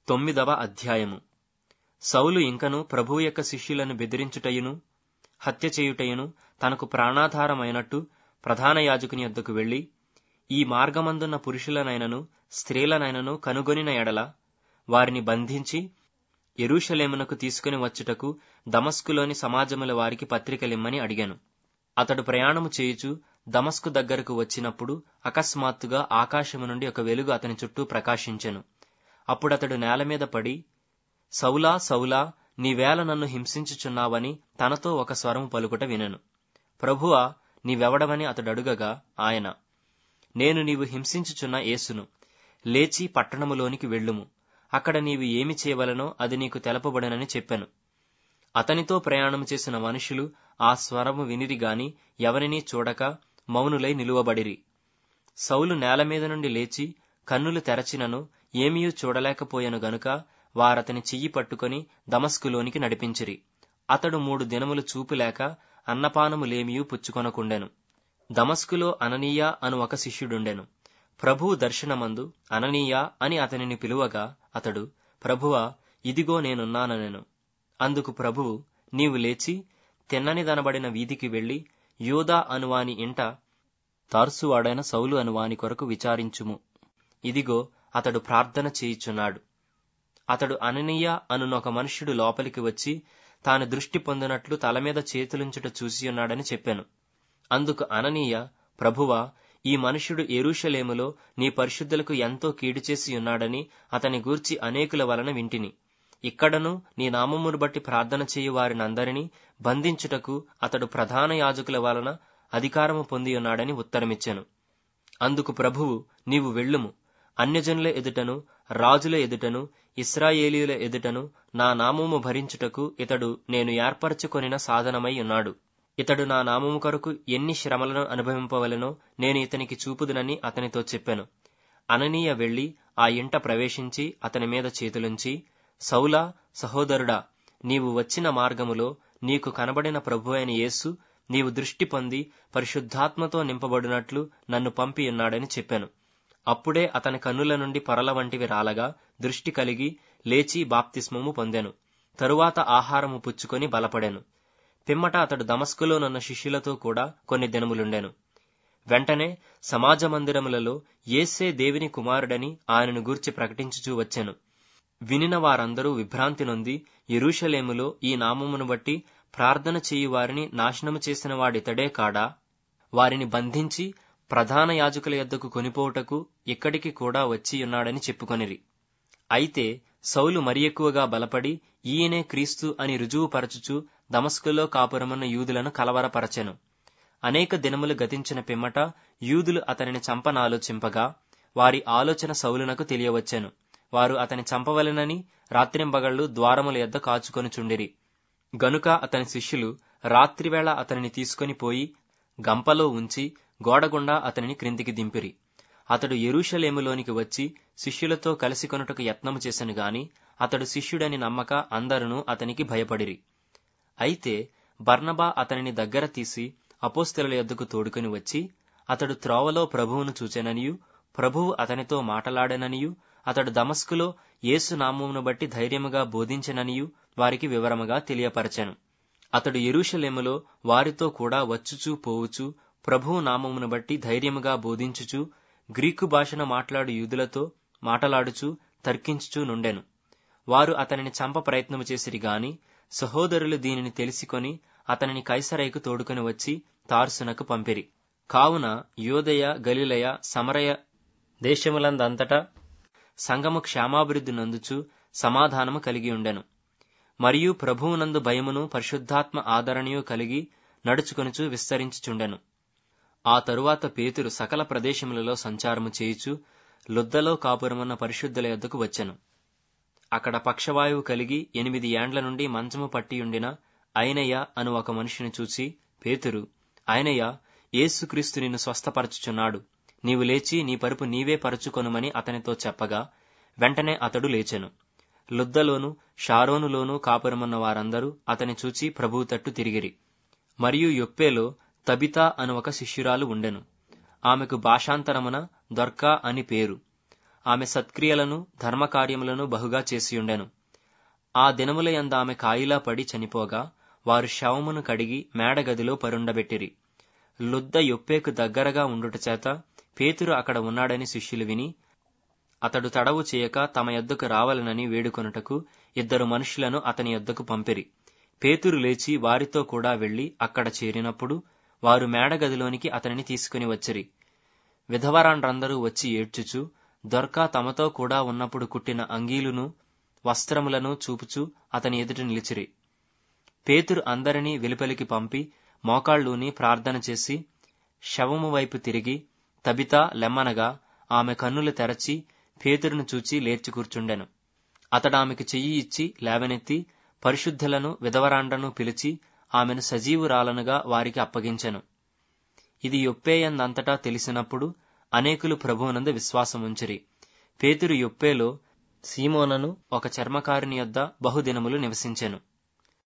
తొమ్మిదవ అధ్యాయము సౌలు ఇంకను ప్రభువు యొక్క శిష్యులను బెదిరించుటయును హత్య చేయుటయును తనకు ప్రాణాధారమైనట్టు ప్రధాన యాజకుని యొద్దకు వెళ్లి ఈ మార్గమందున్న పురుషులనైనను స్త్రీలనైనను కనుగొనిన ఎడల వారిని బంధించి ఎరూషలేమునకు తీసుకుని వచ్చుటకు దమస్కులోని సమాజముల వారికి పత్రికలిమ్మని అడిగాను అతడు ప్రయాణము చేయుచు దమస్కు దగ్గరకు వచ్చినప్పుడు అకస్మాత్తుగా ఆకాశము నుండి ఒక వెలుగు అతని చుట్టూ ప్రకాశించెను అప్పుడతడు నేల మీద పడి సౌలా సౌలా నీవేళ నన్ను హింసించుచున్నావని తనతో ఒక స్వరము పలుకుట వినెను ప్రభువా నీవెవడవని అతడు అడుగగా ఆయన నేను నీవు హింసించుచున్న యేసును లేచి పట్టణములోనికి వెళ్ళుము అక్కడ నీవు ఏమి చేయవలనో అది నీకు తెలపబడనని చెప్పాను అతనితో ప్రయాణం చేసిన మనుషులు ఆ స్వరము వినిరి గాని ఎవరినీ చూడక మౌనులై నిలువబడిరి సౌలు నేల మీద నుండి లేచి కన్నులు తెరచినను ఏమీయూ చూడలేకపోయెను గనుక వారతని చెయ్యి పట్టుకొని దమస్కులోనికి నడిపించిరి అతడు మూడు దినములు చూపులేక అన్నపానములేమియూ పుచ్చుకొనకుండెను దమస్కులో అననీయ అను ఒక శిష్యుడుండెను ప్రభువు దర్శనమందు అననీయ అని అతనిని పిలువగా అతడు ప్రభువా ఇదిగో నేనున్నాననెను అందుకు ప్రభువు నీవు లేచి తిన్ననిదనబడిన వీధికి వెళ్లి యోదా అనువాని ఇంట తార్సువాడైన సౌలు అనువాని కొరకు విచారించుము ఇదిగో అతడు ప్రార్థన చేయుచున్నాడు అతడు అననీయ అనునొక మనుష్యుడు లోపలికి వచ్చి తాను దృష్టి పొందినట్లు తల మీద చేతులుంచుట చూసియున్నాడని చెప్పాను అందుకు అననీయ ప్రభువా ఈ మనుష్యుడు ఎరూషలేములో నీ పరిశుద్ధులకు ఎంతో కీడు చేసి ఉన్నాడని అతని గూర్చి అనేకుల వలన వింటిని ఇక్కడను నీ నామమును బట్టి ప్రార్థన చేయు వారినందరినీ బంధించుటకు అతడు ప్రధాన యాజకుల వలన అధికారము పొంది ఉన్నాడని ఉత్తరమిచ్చాను అందుకు ప్రభువు నీవు వెళ్ళుము అన్యజనుల ఎదుటను రాజుల ఎదుటను ఇస్రాయేలీయుల ఎదుటను నా నామము భరించుటకు ఇతడు నేను ఏర్పరచుకొనిన సాధనమై ఉన్నాడు ఇతడు నా నామము కొరకు ఎన్ని శ్రమలను అనుభవింపవలెనో నేను ఇతనికి చూపుదునని అతనితో చెప్పాను అననీయ వెళ్లి ఆ ఇంట ప్రవేశించి అతని మీద చేతులుంచి సౌలా సహోదరుడా నీవు వచ్చిన మార్గములో నీకు కనబడిన ప్రభు అయిన యేసు నీవు దృష్టి పొంది పరిశుద్ధాత్మతో నింపబడినట్లు నన్ను పంపి ఉన్నాడని చెప్పాను అప్పుడే అతని కన్నుల నుండి పొరల వంటివి రాలగా దృష్టి కలిగి లేచి బాప్తిస్మము పొందెను తరువాత ఆహారము పుచ్చుకొని బలపడెను పిమ్మట అతడు దమస్కులోనున్న శిష్యులతో కూడా కొన్ని దినములుండెను వెంటనే సమాజ మందిరములలో ఏసే దేవుని కుమారుడని ఆయనను గూర్చి ప్రకటించుచూ వచ్చెను వినిన వారందరూ విభ్రాంతి నొంది ఎరూషలేములో ఈ నామమును బట్టి ప్రార్థన చేయు వారిని నాశనము చేసిన వాడితడే కాడా వారిని బంధించి ప్రధాన యాజకుల యొద్దకు కొనిపోవుటకు ఇక్కడికి కూడా వచ్చి ఉన్నాడని చెప్పుకొనిరి అయితే సౌలు మరి ఎక్కువగా బలపడి ఈయనే క్రీస్తు అని రుజువుపరచుచు దమస్కులో కాపురమున్న యూదులను కలవరపరచెను అనేక దినములు గతించిన పిమ్మట యూదులు అతనిని చంపనాలోచింపగా వారి ఆలోచన సౌలునకు తెలియవచ్చెను వారు అతని చంపవలెనని రాత్రింబగళ్లు ద్వారముల యొద్ద కాచుకొనుచుండిరి గనుక అతని శిష్యులు రాత్రివేళ అతనిని తీసుకొని పోయి గంపలో ఉంచి గోడగుండా అతనిని క్రిందికి దింపిరి అతడు ఎరూషలేములోనికి వచ్చి శిష్యులతో కలిసి కొనుటకు యత్నము చేసెను గాని అతడు శిష్యుడని నమ్మక అందరును అతనికి భయపడిరి అయితే బర్నబా అతనిని దగ్గర తీసి అపోస్తలుల యొద్దకు తోడుకొని వచ్చి అతడు త్రోవలో ప్రభువును చూచెననియు ప్రభువు అతనితో మాటలాడెననియు అతడు దమస్కులో యేసు నామమును బట్టి ధైర్యముగా బోధించెననియు వారికి వివరముగా తెలియపరచెను అతడు ఎరూషలేములో వారితో కూడా వచ్చుచూ పోవుచూ ప్రభువు నామమును బట్టి ధైర్యముగా బోధించుచు గ్రీకు భాషను మాట్లాడు యూదులతో మాటలాడుచు తర్కించుచూ నుండెను వారు అతనిని చంప ప్రయత్నము చేసిరి గాని సహోదరులు దీనిని తెలిసికొని అతనిని కైసరైకు తోడుకొని వచ్చి తార్సునకు పంపిరి కావున యోదయ గలిలయ సమరయ దేశములందంతటా సంగము క్షేమాభివృద్ధి నందుచు సమాధానము కలిగి ఉండెను మరియు ప్రభువునందు భయమును పరిశుద్ధాత్మ ఆదరణయు కలిగి నడుచుకొనుచు విస్తరించుచుండెను ఆ తరువాత పేతురు సకల ప్రదేశములలో సంచారము చేయుచు లుద్దలో కాపురమున్న పరిశుద్ధుల యొద్దకు వచ్చెను అక్కడ పక్షవాయువు కలిగి ఎనిమిది ఏండ్ల నుండి మంచము పట్టియుండిన అయినయ్య అను ఒక మనిషిని చూసి పేతురు అయినయ్య యేసుక్రీస్తు నిన్ను స్వస్థపరచుచున్నాడు నీవు లేచి నీ పరుపు నీవే పరుచుకొనుమని అతనితో చెప్పగా వెంటనే అతడు లేచెను లుద్దలోను షారోనులోను కాపురమున్న వారందరూ అతని చూచి ప్రభువు తట్టు తిరిగిరి మరియు యొప్పేలో తబితా అను ఒక శిష్యురాలు ఉండెను ఆమెకు భాషాంతరమున దొర్కా అని పేరు ఆమె సత్క్రియలను ధర్మకార్యములను బహుగా చేసియుండెను ఆ దినముల యందు ఆమె కాయిలా పడి చనిపోగా వారు శవమును కడిగి మేడగదిలో పరుండబెట్టిరి లుద్ద యొప్పేకు దగ్గరగా ఉండుట చేత పేతురు అక్కడ ఉన్నాడని శిష్యులు విని అతడు తడవు చేయక తమ యొద్దకు రావాలనని వేడుకొనుటకు ఇద్దరు మనుషులను అతని యొద్దకు పంపిరి పేతురు లేచి వారితో కూడా వెళ్లి అక్కడ చేరినప్పుడు వారు మేడగదిలోనికి అతనిని తీసుకుని వచ్చిరి విధవరాండ్రందరూ వచ్చి ఏడ్చుచు దొర్కా తమతో కూడా ఉన్నప్పుడు కుట్టిన అంగీలును వస్త్రములను చూపుచూ అతని ఎదుట నిలిచిరి పేతురు అందరినీ వెలుపలికి పంపి మోకాళ్ళూని ప్రార్థన చేసి శవము వైపు తిరిగి తబితా లెమ్మనగా ఆమె కన్నులు తెరచి పేతురును చూచి లేర్చి కూర్చుండెను అతడు ఆమెకు చెయ్యి ఇచ్చి లేవనెత్తి పరిశుద్ధులను విధవరాండ్రను పిలిచి ఆమెను సజీవురాలనుగా వారికి అప్పగించెను ఇది యొప్పేయందంతటా తెలిసినప్పుడు అనేకులు ప్రభువునందు విశ్వాసముంచిరి పేతురు యొప్పేలో సీమోనను ఒక చర్మకారుని యొద్ద బహుదినములు నివసించెను